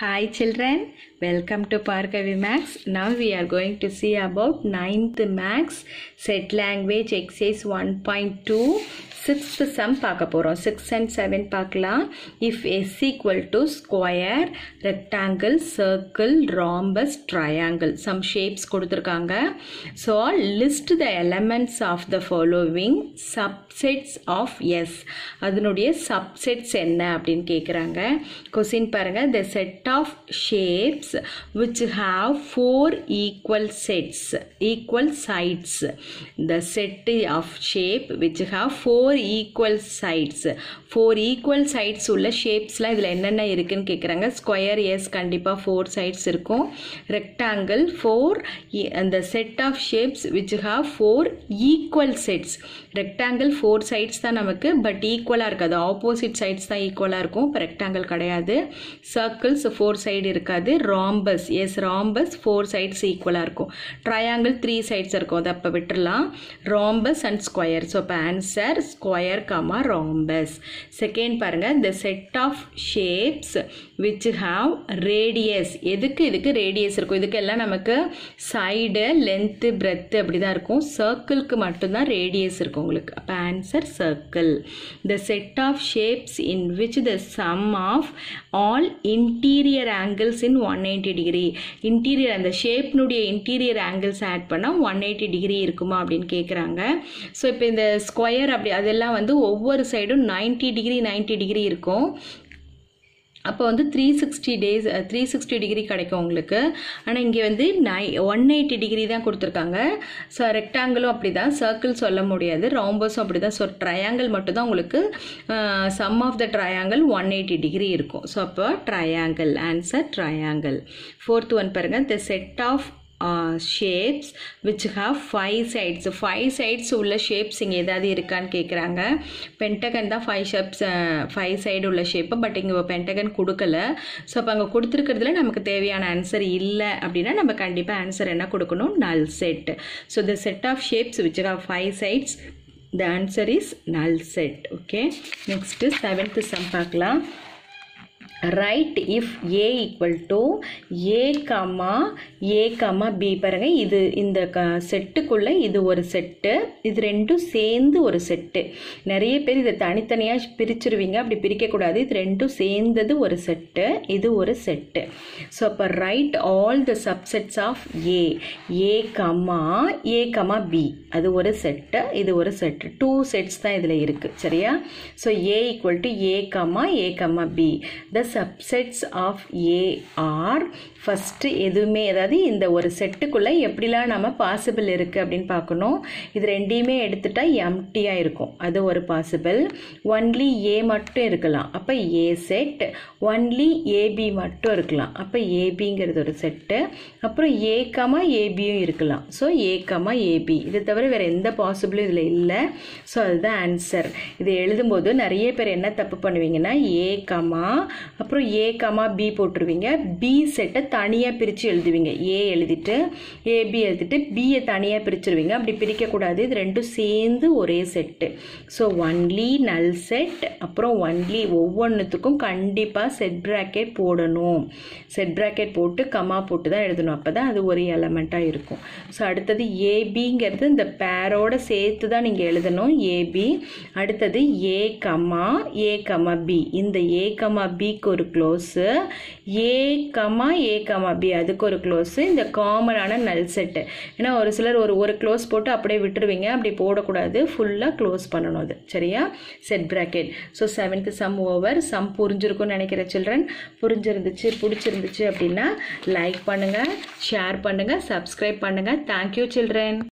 Hi children, welcome to Parkavi Max. Now we are going to see about 9th Max Set Language Exercise 1.2 sixth sum பார்க்க போகிறோம் six and seven பார்க்கலாம் if S equal to square rectangle circle rhombus triangle some shapes கொடுத்துருக்காங்க so list the elements of the following subsets of S அதனுடைய subsets என்ன அப்படின்னு கேட்குறாங்க question பாருங்கள் the set of shapes which have four equal sets equal sides the set of shape which have four equal sides four equal sides உள்ள ஷேப்ஸ்லாம் இதில் என்னென்ன இருக்குன்னு கேட்குறாங்க ஸ்கொயர் எஸ் கண்டிப்பாக ஃபோர் சைட்ஸ் இருக்கும் ரெக்டாங்கிள் ஃபோர் அந்த set of shapes which have four equal sets rectangle four sides தான் நமக்கு பட் ஈக்குவலாக இருக்காது ஆப்போசிட் சைட்ஸ் தான் ஈக்குவலாக இருக்கும் இப்போ ரெக்டாங்கிள் கிடையாது சர்க்கிள்ஸ் ஃபோர் சைடு இருக்காது rhombus S rhombus four sides ஈக்குவலாக இருக்கும் ட்ரையாங்கிள் த்ரீ சைட்ஸ் இருக்கும் அதை அப்போ விட்டுடலாம் ராம்பஸ் அண்ட் ஸ்கொயர் ஸோ இப்போ answer square comma rhombus second பாருங்கள் the set of shapes which have radius எதுக்கு இதுக்கு ரேடியஸ் இருக்கும் இதுக்கு எல்லாம் நமக்கு சைடு லென்த்து பிரெத்து அப்படி தான் இருக்கும் சர்க்கிள்க்கு மட்டும்தான் ரேடியஸ் இருக்கும் உங்களுக்கு அப்போ answer circle the set of shapes in which the sum of all interior angles in one eighty degree interior அந்த ஷேப்னுடைய இன்டீரியர் ஆங்கிள்ஸ் ஆட் பண்ணால் ஒன் எயிட்டி டிகிரி இருக்குமா அப்படின்னு கேட்குறாங்க ஸோ இப்போ இந்த ஸ்கொயர் அப்படி அதெல்லாம் வந்து ஒவ்வொரு சைடும் நைன்ட்டி டிகிரி நைன்ட்டி டிகிரி இருக்கும் அப்போ வந்து three sixty days three sixty degree கிடைக்கும் உங்களுக்கு ஆனால் இங்கே வந்து நை ஒன் எயிட்டி டிகிரி தான் கொடுத்துருக்காங்க ஸோ ரெக்டாங்கிளும் அப்படி தான் சர்க்கிள் சொல்ல முடியாது ராம்பஸும் அப்படி தான் ஸோ ட்ரையாங்கிள் மட்டும் தான் உங்களுக்கு sum of the triangle one eighty degree இருக்கும் ஸோ அப்போ triangle answer triangle fourth one பாருங்கள் the set of shapes which have five sides five sides உள்ள ஷேப்ஸ் இங்கே ஏதாவது இருக்கான்னு கேட்குறாங்க பென்டகன் தான் ஃபைவ் ஷேப்ஸ் ஃபைவ் சைடு உள்ள ஷேப்பு பட் இங்கே பென்டகன் கொடுக்கல ஸோ அப்போ அங்கே கொடுத்துருக்கிறதுல நமக்கு தேவையான ஆன்சர் இல்லை அப்படின்னா நம்ம கண்டிப்பாக ஆன்சர் என்ன கொடுக்கணும் null set so the set of shapes which have five sides the answer is null set okay next seventh sum பார்க்கலாம் right if A equal to A comma A comma B பாருங்க இது இந்த க செட்டுக்குள்ளே இது ஒரு set இது ரெண்டும் சேர்ந்து ஒரு செட்டு நிறைய பேர் இதை தனித்தனியாக பிரிச்சிருவீங்க அப்படி பிரிக்கக்கூடாது இது ரெண்டும் சேர்ந்தது ஒரு செட்டு இது ஒரு செட்டு ஸோ அப்போ right all the subsets of A A comma A comma B அது ஒரு செட்டு இது ஒரு செட்டு டூ செட்ஸ் தான் இதில் இருக்குது சரியா so A equal to A comma A comma B the subsets of A are first எதுவுமே அதாவது இந்த ஒரு செட்டுக்குள்ளே எப்படிலாம் நம்ம பாசிபிள் இருக்குது அப்படின்னு பார்க்கணும் இது ரெண்டையுமே எடுத்துட்டா எம்டியாக இருக்கும் அது ஒரு பாசிபிள் ஒன்லி ஏ மட்டும் இருக்கலாம் அப்போ ஏ செட் ஒன்லி ஏபி மட்டும் இருக்கலாம் அப்போ ஏபிங்கிறது ஒரு செட்டு அப்புறம் ஏ கமா ஏபியும் இருக்கலாம் ஸோ ஏ கமா ஏபி இது தவிர வேறு எந்த பாசிபிளும் இதில் இல்லை ஸோ அதுதான் ஆன்சர் இதை எழுதும்போது நிறைய பேர் என்ன தப்பு பண்ணுவீங்கன்னா ஏ கமா அப்புறம் ஏ கமா பி போட்டுருவீங்க பி செட்டை தனியாக பிரித்து எழுதுவீங்க ஏ எழுதிட்டு ஏபி எழுதிட்டு பியை தனியாக பிரிச்சுருவீங்க அப்படி பிரிக்கக்கூடாது இது ரெண்டும் சேர்ந்து ஒரே set so only null set அப்புறம் ஒன்லி ஒவ்வொன்றுத்துக்கும் கண்டிப்பாக செட் ப்ராக்கெட் போடணும் செட் ப்ராக்கெட் போட்டு கமா போட்டு தான் எழுதணும் அப்போ தான் அது ஒரு எலமெண்ட்டாக இருக்கும் ஸோ அடுத்தது ஏபிங்கிறது இந்த பேரோட சேர்த்து தான் நீங்கள் எழுதணும் ஏபி அடுத்தது A comma A comma B இந்த ஏ கமா பிக்கு ஒரு close A comma A comma B அதுக்கு ஒரு க்ளோஸு இந்த காமனான நல் செட்டு ஏன்னா ஒரு சிலர் ஒரு ஒரு க்ளோஸ் போட்டு அப்படியே விட்டுருவீங்க அப்படி போடக்கூடாது ஃபுல்லாக க்ளோஸ் பண்ணணும் அது சரியா set bracket so seventh sum over sum புரிஞ்சிருக்கும்னு நினைக்கிற சில்ட்ரன் புரிஞ்சிருந்துச்சு பிடிச்சிருந்துச்சு அப்படின்னா லைக் பண்ணுங்கள் ஷேர் பண்ணுங்கள் சப்ஸ்கிரைப் பண்ணுங்கள் தேங்க்யூ சில்ட்ரன்